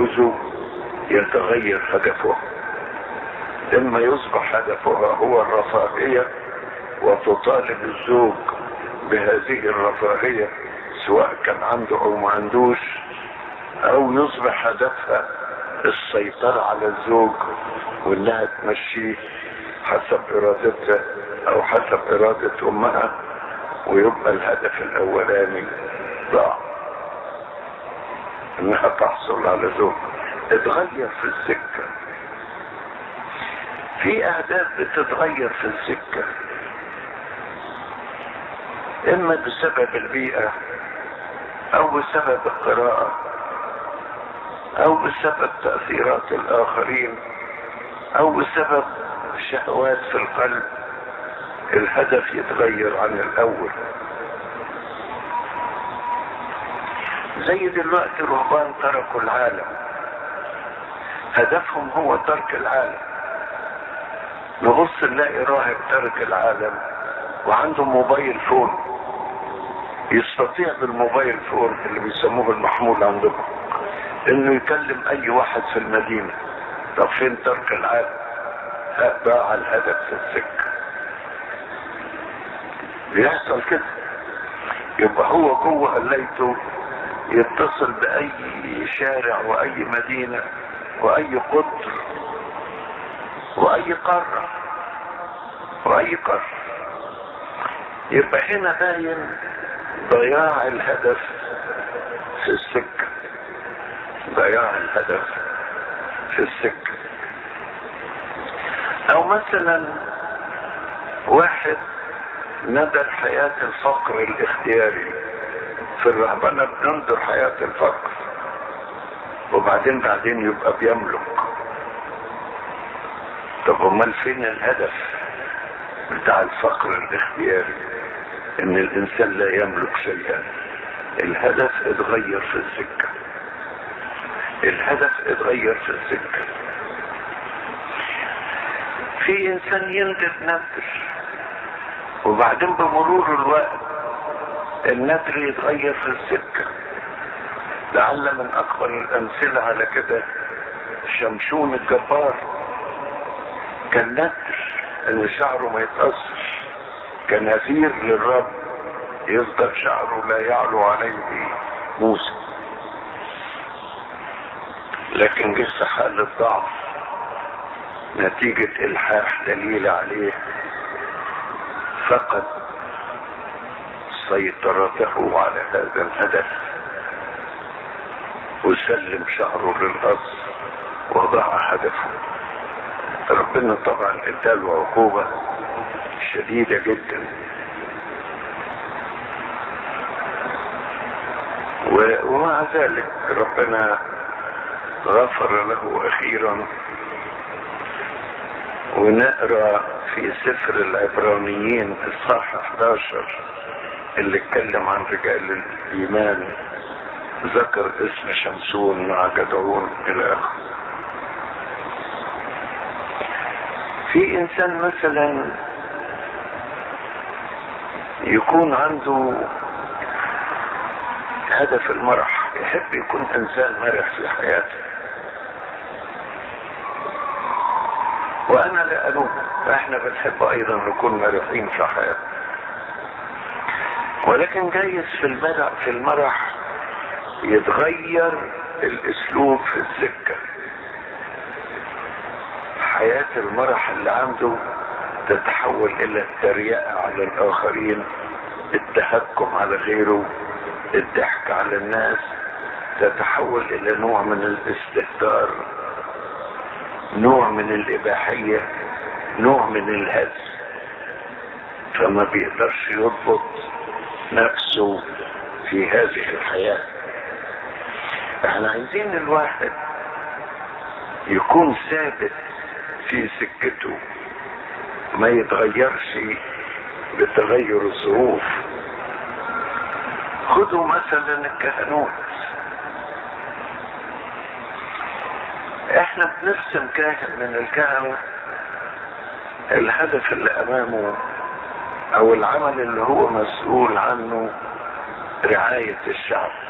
يتجوزوا يتغير هدفها اما يصبح هدفها هو الرفاهية وتطالب الزوج بهذه الرفاهية سواء كان عنده او ما عندوش او يصبح هدفها السيطرة على الزوج وانها تمشيه حسب ارادتها او حسب ارادة امها ويبقى الهدف الاولاني ضاع انها تحصل على زوج اتغير في السكة في اهداف بتتغير في السكة اما بسبب البيئة او بسبب القراءة او بسبب تأثيرات الاخرين او بسبب شهوات في القلب الهدف يتغير عن الاول زي دلوقتي رهبان تركوا العالم هدفهم هو ترك العالم نبص نلاقي راهب ترك العالم وعنده موبايل فون يستطيع بالموبايل فون اللي بيسموه المحمول عندهم انه يكلم اي واحد في المدينة طب فين ترك العالم ضاع الهدف في السكة بيحصل كده يبقى هو جوه قليته يتصل بأي شارع وأي مدينة وأي قطر وأي قارة وأي قارة يبقى هنا باين ضياع الهدف في السكة ضياع الهدف في السكة أو مثلا واحد ندر حياة الفقر الاختياري في الرهبنة بننظر حياة الفقر وبعدين بعدين يبقى بيملك طب امال فين الهدف بتاع الفقر الاختياري ان الانسان لا يملك شيئا الهدف اتغير في السكة الهدف اتغير في السكة في انسان يندر ندر وبعدين بمرور الوقت الندر يتغير في السكة لعل من اكبر الامثلة على كده شمشون الجبار كان ندر ان شعره ما يتأثر كنذير للرب يفضل شعره لا يعلو عليه موسى لكن جه في حالة ضعف نتيجة الحاح دليل عليه فقد سيطرته على هذا الهدف وسلم شعره للأرض وضع هدفه ربنا طبعا اداله عقوبة شديدة جدا ومع ذلك ربنا غفر له اخيرا ونقرا في سفر العبرانيين اصحاح 11 اللي اتكلم عن رجال الايمان ذكر اسم شمسون مع جدعون الى اخره في انسان مثلا يكون عنده هدف المرح يحب يكون انسان مرح في حياته وانا لا الوم فاحنا بنحب ايضا نكون مرحين في حياتنا ولكن جايز في المرح في المرح يتغير الاسلوب في السكه حياة المرح اللي عنده تتحول الى التريقة على الاخرين التهكم على غيره الضحك على الناس تتحول الى نوع من الاستهتار نوع من الاباحية نوع من الهز فما بيقدرش يضبط نفسه في هذه الحياة احنا عايزين الواحد يكون ثابت في سكته ما يتغيرش بتغير الظروف خذوا مثلا الكهنوت احنا بنرسم كاهن من الكهنة الهدف اللي امامه او العمل اللي هو مسؤول عنه رعاية الشعب